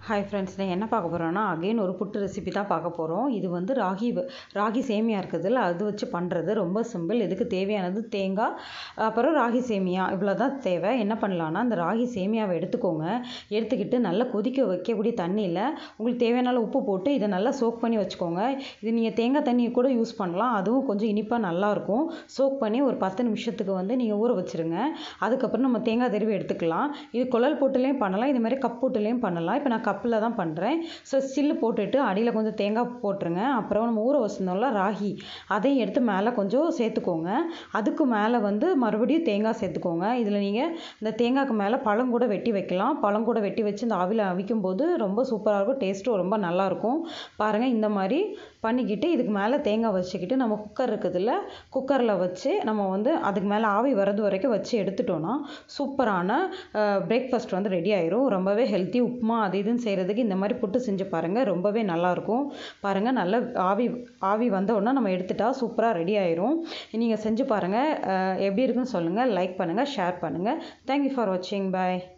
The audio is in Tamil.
ஹாய் ஃப்ரெண்ட்ஸ் நான் என்ன பார்க்க போகிறோன்னா அகெயின் ஒரு புட்டு ரெசிபி தான் பார்க்க போகிறோம் இது வந்து ராகி வ- ராகி சேமியா இருக்குதுல்ல அது வச்சு பண்ணுறது ரொம்ப சிம்பிள் இதுக்கு தேவையானது தேங்காய் அப்புறம் ராகி சேமியா இவ்வளோ தான் தேவை என்ன பண்ணலான்னா அந்த ராகி சேமியாவை எடுத்துக்கோங்க எடுத்துக்கிட்டு நல்லா கொதிக்க வைக்கக்கூடிய தண்ணியில் உங்களுக்கு தேவையான அளவு உப்பு போட்டு இதை நல்லா சோக் பண்ணி வச்சுக்கோங்க இது நீங்கள் தேங்காய் தண்ணியை கூட யூஸ் பண்ணலாம் அதுவும் கொஞ்சம் இனிப்பாக நல்லாயிருக்கும் சோக் பண்ணி ஒரு பத்து நிமிஷத்துக்கு வந்து நீங்கள் ஊற வச்சுருங்க அதுக்கப்புறம் நம்ம தேங்காய் திருவி எடுத்துக்கலாம் இது குழல் போட்டுலேயும் பண்ணலாம் இது மாதிரி கப் போட்டுலேயும் பண்ணலாம் இப்போ நான் கப்பில் தான் பண்ணுறேன் ஸோ சில்லு போட்டுட்டு அடியில் கொஞ்சம் தேங்காய் போட்டுருங்க அப்புறம் நம்ம ஊற வச்சிருந்தோம்ல ராகி அதையும் எடுத்து மேலே கொஞ்சம் சேர்த்துக்கோங்க அதுக்கு மேலே வந்து மறுபடியும் தேங்காய் சேர்த்துக்கோங்க இதில் நீங்கள் இந்த தேங்காய்க்கு மேலே பழம் கூட வெட்டி வைக்கலாம் பழம் கூட வெட்டி வச்சு இந்த ஆவியில் அவிக்கும் போது ரொம்ப சூப்பராக இருக்கும் டேஸ்ட்டும் ரொம்ப நல்லாயிருக்கும் பாருங்கள் இந்த மாதிரி பண்ணிக்கிட்டு இதுக்கு மேலே தேங்காய் வச்சுக்கிட்டு நம்ம குக்கர் இருக்குதுல்ல குக்கரில் வச்சு நம்ம வந்து அதுக்கு மேலே ஆவி வர்றது வரைக்கும் வச்சு எடுத்துட்டோன்னா சூப்பரான பிரேக்ஃபாஸ்ட் வந்து ரெடி ஆயிரும் ரொம்பவே ஹெல்த்தி உப்புமா அது இதுன்னு செய்கிறதுக்கு இந்த மாதிரி புட்டு செஞ்சு பாருங்கள் ரொம்பவே நல்லாயிருக்கும் பாருங்கள் நல்ல ஆவி ஆவி வந்த உடனே நம்ம எடுத்துட்டா சூப்பராக ரெடி ஆயிரும் நீங்கள் செஞ்சு பாருங்கள் எப்படி இருக்குன்னு சொல்லுங்கள் லைக் பண்ணுங்கள் ஷேர் பண்ணுங்கள் தேங்க்யூ ஃபார் வாட்சிங் பை